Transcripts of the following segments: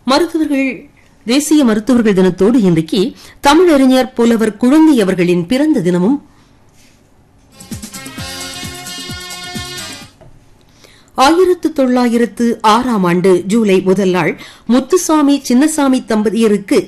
மருத்துவர்கள் தேசிய மருத்துவர்கள் தினத்தோடு இன்றைக்கு தமிழறிஞர் புலவர் குழந்தை அவர்களின் பிறந்த தினமும் ஆயிரத்து தொள்ளாயிரத்து ஆறாம் ஆண்டு ஜூலை முதல் நாள் முத்துசாமி சின்னசாமி தம்பதியருக்கு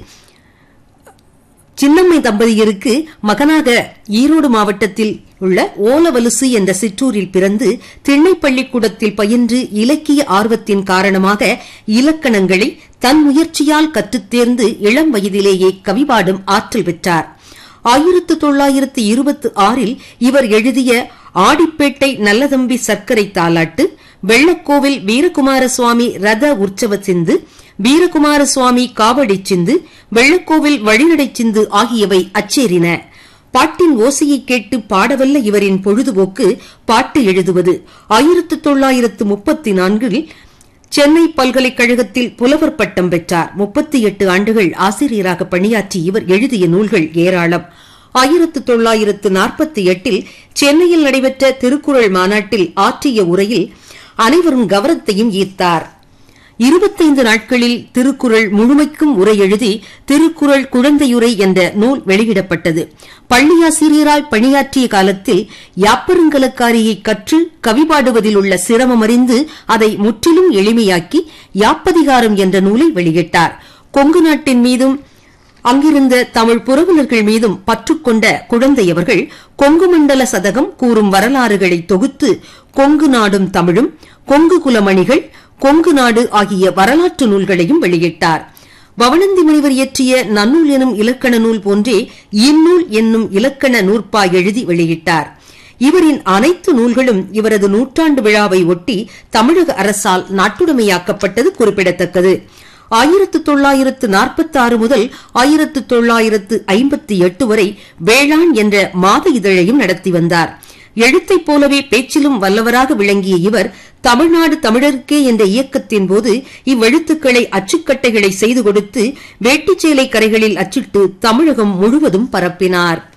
சின்னம்மை தம்பதியருக்கு மகனாக ஈரோடு மாவட்டத்தில் உள்ள ஓலவலுசு என்ற சிற்றூரில் பிறந்து திண்ணைப்பள்ளிக்கூடத்தில் பயின்று இலக்கிய ஆர்வத்தின் காரணமாக இலக்கணங்களை தன் முயற்சியால் கற்றுத் தேர்ந்து இளம் வயதிலேயே கவிபாடும் ஆற்றல் பெற்றார் ஆயிரத்து தொள்ளாயிரத்து இருபத்தி ஆறில் இவர் எழுதிய ஆடிப்பேட்டை நல்லதம்பி சர்க்கரை தாலாட்டு வெள்ளக்கோவில் வீரகுமார சுவாமி ரத உற்சவ சிந்து வீரகுமார சுவாமி காவடி சிந்து வெள்ளக்கோவில் வழிநடை சிந்து ஆகியவை அச்சேறின பாட்டின் ஓசையை கேட்டு பாடவல்ல இவரின் பொழுதுபோக்கு பாட்டு எழுதுவது ஆயிரத்து தொள்ளாயிரத்து முப்பத்தி நான்கில் சென்னை பல்கலைக்கழகத்தில் புலவர் பட்டம் பெற்றார் முப்பத்தி எட்டு ஆண்டுகள் ஆசிரியராக பணியாற்றி இவர் எழுதிய நூல்கள் ஏராளம் ஆயிரத்து தொள்ளாயிரத்து நாற்பத்தி எட்டில் சென்னையில் நடைபெற்ற திருக்குறள் மாநாட்டில் ஆற்றிய உரையில் அனைவரும் கவனத்தையும் ஈர்த்தார் இருபத்தைந்து நாட்களில் திருக்குறள் முழுமைக்கும் உரை எழுதி திருக்குறள் குழந்தையுரை என்ற நூல் வெளியிடப்பட்டது பள்ளியாசிரியராய் பணியாற்றிய காலத்தில் யாப்பருங்கலக்காரியை கற்று கவிபாடுவதில் உள்ள சிரமம் அறிந்து அதை முற்றிலும் எளிமையாக்கி யாப்பதிகாரம் என்ற நூலை வெளியிட்டார் கொங்கு நாட்டின் மீதும் அங்கிருந்த தமிழ் புரவலர்கள் மீதும் பற்றுக்கொண்ட குழந்தையவர்கள் கொங்கு மண்டல சதகம் கூறும் வரலாறுகளை தொகுத்து கொங்கு நாடும் தமிழும் கொங்கு குலமணிகள் கொங்கு நாடு ஆகிய வரலாற்று நூல்களையும் வெளியிட்டார் பவனந்தி முனிவர் இயற்றிய நன்னூல் எனும் இலக்கண நூல் போன்றே இந்நூல் என்னும் இலக்கண நூற்பா எழுதி வெளியிட்டார் இவரின் அனைத்து நூல்களும் இவரது நூற்றாண்டு விழாவை ஒட்டி தமிழக அரசால் நாட்டுடைமையாக்கப்பட்டது குறிப்பிடத்தக்கது ஆயிரத்து தொள்ளாயிரத்து நாற்பத்தி ஆறு முதல் ஆயிரத்து தொள்ளாயிரத்து ஐம்பத்தி எட்டு வரை வேளாண் என்ற மாத இதழையும் நடத்தி வந்தார் எழுத்தைப் போலவே பேச்சிலும் வல்லவராக விளங்கிய இவர் தமிழ்நாடு தமிழருக்கே என்ற இயக்கத்தின் போது இவ்வெழுத்துக்களை அச்சுக்கட்டைகளை செய்து கொடுத்து வேட்டிச்சேலை கரைகளில் அச்சிட்டு தமிழகம் முழுவதும் பரப்பினார்